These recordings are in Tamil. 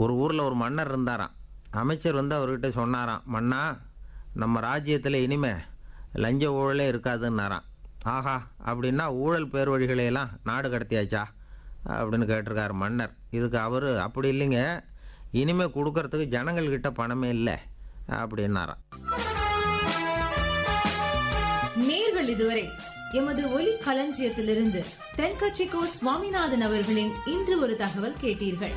ஒரு ஊரில் ஒரு மன்னர் இருந்தாராம் அமைச்சர் வந்து அவர்கிட்ட சொன்னாராம் மன்னா நம்ம ராஜ்யத்தில் இனிமே லஞ்ச ஊழலே இருக்காதுன்னாராம் ஆஹா அப்படின்னா ஊழல் பேர் வழிகளையெல்லாம் நாடு கடத்தியாச்சா அப்படின்னு கேட்டிருக்காரு மன்னர் இதுக்கு அவர் அப்படி இல்லைங்க இனிமே கொடுக்கறதுக்கு ஜனங்கள்கிட்ட பணமே இல்லை அப்படின்னாராம் நேர்கள் இதுவரை எமது ஒலி களஞ்சியத்திலிருந்து தென்கட்சிக்கோ சுவாமிநாதன் அவர்களின் இன்று ஒரு தகவல் கேட்டீர்கள்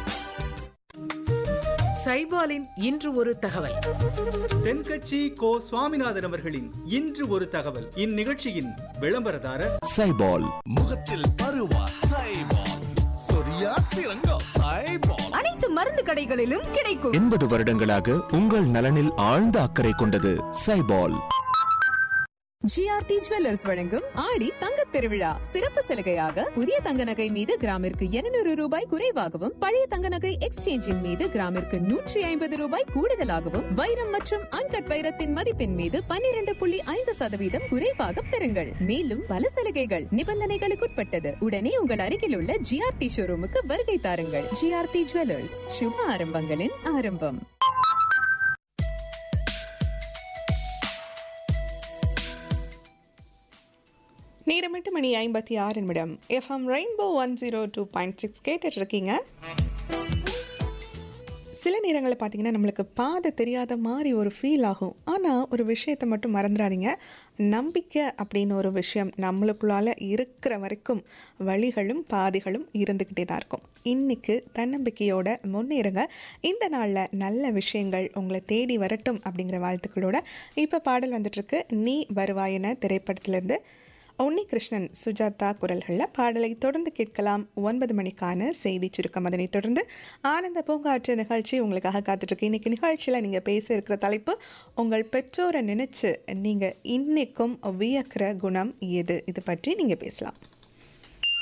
சைபாலின் இன்று ஒரு தகவல் தென்கட்சி கோ சுவாமிநாதன் அவர்களின் இன்று ஒரு தகவல் இந்நிகழ்ச்சியின் விளம்பரதாரர் சைபால் முகத்தில் பருவா சைபால் சொரியா சிறங்கோ சைபால் அனைத்து மருந்து கடைகளிலும் கிடைக்கும் எண்பது வருடங்களாக உங்கள் நலனில் ஆழ்ந்த அக்கறை கொண்டது சைபால் ஜிஆர்டி ஜுவல்லர்ஸ் வழங்கும் ஆடி தங்கத் திருவிழா சிறப்பு சலுகையாக புதிய தங்க நகை மீது கிராமிற்கு 200 ரூபாய் குறைவாகவும் பழைய தங்க நகை எக்ஸ்சேஞ்சின் மீது கிராமிற்கு நூற்றி ஐம்பது ரூபாய் கூடுதலாகவும் வைரம் மற்றும் அன்கட் வைரத்தின் மதிப்பின் மீது 12.5% புள்ளி ஐந்து சதவீதம் குறைவாக பெறுங்கள் மேலும் பல சலுகைகள் நிபந்தனைகளுக்குட்பட்டது உடனே உங்கள் அருகில் உள்ள ஜிஆர்டி ஷோரூமுக்கு வருகை தாருங்கள் ஜிஆர்டி ஜுவல்லர்ஸ் சுப ஆரம்பங்களின் ஆரம்பம் நேரம் எட்டு மணி ஐம்பத்தி ஆறு நிமிடம் FM rainbow one zero two point six கேட்டுட்டு இருக்கீங்க சில நேரங்களில் பார்த்தீங்கன்னா நம்மளுக்கு பாதை தெரியாத மாதிரி ஒரு ஃபீல் ஆகும் ஆனால் ஒரு விஷயத்தை மட்டும் மறந்துடாதீங்க நம்பிக்கை அப்படின்னு ஒரு விஷயம் நம்மளுக்குள்ளால இருக்கிற வரைக்கும் வழிகளும் பாதைகளும் இருந்துக்கிட்டே தான் இருக்கும் இன்னைக்கு தன்னம்பிக்கையோட முன்னேறுங்க இந்த நாளில் நல்ல விஷயங்கள் உங்களை தேடி வரட்டும் அப்படிங்கிற வாழ்த்துக்களோட இப்போ பாடல் வந்துட்டுருக்கு நீ வருவாயின திரைப்படத்திலிருந்து உன்னி கிருஷ்ணன் சுஜாதா குரல்களில் பாடலை தொடர்ந்து கேட்கலாம் ஒன்பது மணிக்கான செய்தி சுருக்கம் அதனை தொடர்ந்து ஆனந்த பூங்காற்று நிகழ்ச்சி உங்களுக்காக காத்துட்ருக்கு இன்னைக்கு நிகழ்ச்சியில் நீங்கள் பேச இருக்கிற தலைப்பு உங்கள் பெற்றோரை நினச்சி நீங்கள் இன்னைக்கும் வியக்கிற குணம் எது இது பற்றி நீங்கள் பேசலாம்